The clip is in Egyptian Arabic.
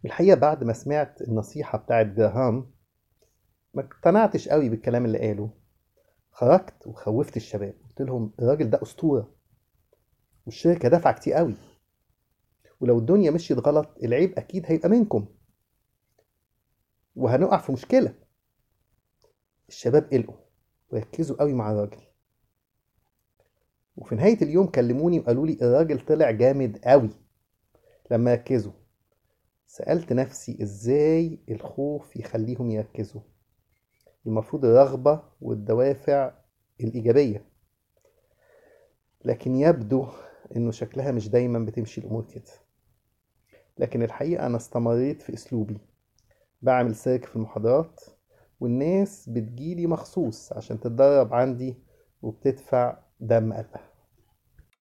الحقيقة بعد ما سمعت النصيحة بتاعت جراهام ما اقتنعتش قوي بالكلام اللي قاله خرجت وخوفت الشباب قلت لهم الراجل ده أسطورة والشركة دافعة كتير قوي ولو الدنيا مشيت غلط العيب أكيد هيبقى منكم وهنقع في مشكلة الشباب قلقوا وركزوا قوي مع الراجل وفي نهاية اليوم كلموني وقالوا لي الراجل طلع جامد قوي لما ركزوا سألت نفسي ازاي الخوف يخليهم يركزوا المفروض الرغبة والدوافع الإيجابية لكن يبدو إنه شكلها مش دايما بتمشي الأمور كده لكن الحقيقة أنا استمريت في أسلوبي بعمل سيرك في المحاضرات والناس بتجيلي مخصوص عشان تتدرب عندي وبتدفع دم قلبها